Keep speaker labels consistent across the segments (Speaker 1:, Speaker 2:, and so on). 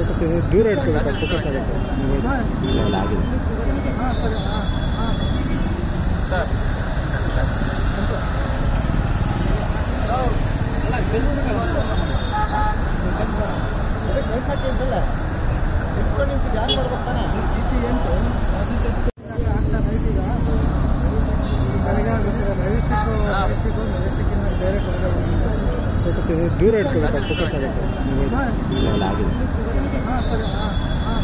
Speaker 1: focus ದೂರ ಇಟ್ಕೋಬೇಕು focus ಆಗುತ್ತೆ ಮೊಬೈಲ್ ಇಲ್ಲ ಆಗಿದೆ
Speaker 2: ಕಳ್ಸಕ್ಕೆ ಅಂತಲ್ಲ ಇಟ್ಕೊಂಡು ನಿಂತು ಜಾನ್ ಮಾಡ್ಬೇಕು ತಾನೆ ಜಿ ಪಿ ಎಂಟು ಆಗ್ತಾ ನೈಟ್ ಈಗ ನನಗಾಗುತ್ತೆ ಮೆಜೆಸ್ಟಿಕ್ ಮೆಜೆಸ್ಟಿಕ್ ಮೆಜೆಸ್ಟಿಕ್ಕಿಂದ ಬೇರೆ ಕಡೆ ಹೋಗಿಲ್ಲ
Speaker 1: ಫೋಕಸ್ ದೂರ ಇಟ್ಕೋಬೇಕು ಫೋಕಸ್ ಆಗುತ್ತೆ ಮೊಬೈಲ್ ಇಲ್ಲ ಆಗಿದೆ
Speaker 2: ಹಾಂ ಸರಿ ಹಾಂ ಹಾಂ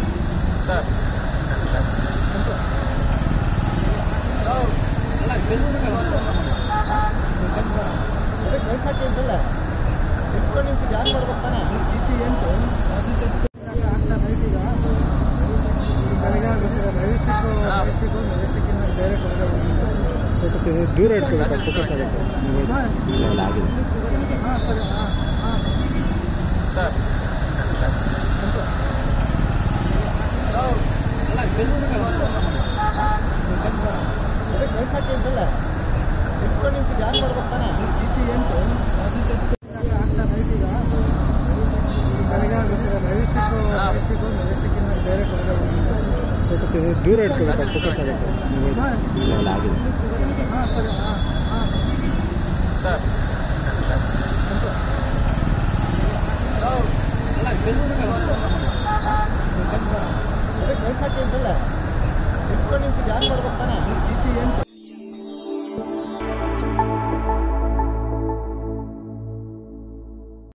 Speaker 2: ಅದೇ ಕಳ್ಸಕ್ಕೆ ಅಂತಲ್ಲ ಇಟ್ಕೊಂಡು ನಿಂತು ಜಾನ್ ಮಾಡ್ಬೇಕು ತಾನೆ ಜಿ ಪಿ ಎಂಟು ಆಗ್ತಾ ನೈಟ್ ಈಗ ನನಗಾಗುತ್ತೆ ಮೆಜೆಸ್ಟಿಕ್ ಮೆಜೆಸ್ಟಿಕ್ ಮೆಜೆಸ್ಟಿಕ್ಕಿಂದ ಬೇರೆ ಕಡೆ ಹೋಗಿಲ್ಲ
Speaker 1: ಫೋಕಸ್ ದೂರ ಇಟ್ಕೋಬೇಕು ಫೋಕಸ್ ಆಗುತ್ತೆ ಮೊಬೈಲ್ ಇಲ್ಲ ಆಗಿದೆ
Speaker 2: ಹಾಂ ಸರಿ ಹಾಂ ಹಾಂ ಅದೇ ಕಳ್ಸಕ್ಕೆ ಅಂತಲ್ಲ ಇಟ್ಕೊಂಡು ನಿಂತು ಜಾನ್ ಮಾಡ್ಬೇಕು ತಾನೆ ಜಿ ಪಿ ಎಂಟು ಆಗ್ತಾ ನೈಟ್ ಈಗ ನನಗಾಗುತ್ತೆ ಮೆಜೆಸ್ಟಿಕ್ ಮೆಜೆಸ್ಟಿಕ್ ಮೆಜೆಸ್ಟಿಕ್ಕಿಂದ ಬೇರೆ ಕಡೆ ಹೋಗಿಲ್ಲ
Speaker 1: ಫೋಕಸ್ ದೂರ ಇಟ್ಕೋಬೇಕು ಫೋಕಸ್ ಆಗುತ್ತೆ ಮೊಬೈಲ್ ಇಲ್ಲ ಆಗಿದೆ
Speaker 2: ಹಾಂ ಸರಿ ಹಾಂ ಹಾಂ ಅದೇ ಕಳ್ಸಕ್ಕೆ ಅಂತಲ್ಲ ಇಟ್ಕೊಂಡು ನಿಂತು ಜಾನ್ ಮಾಡ್ಬೇಕು ತಾನೆ ಜಿ ಪಿ ಎಂಟು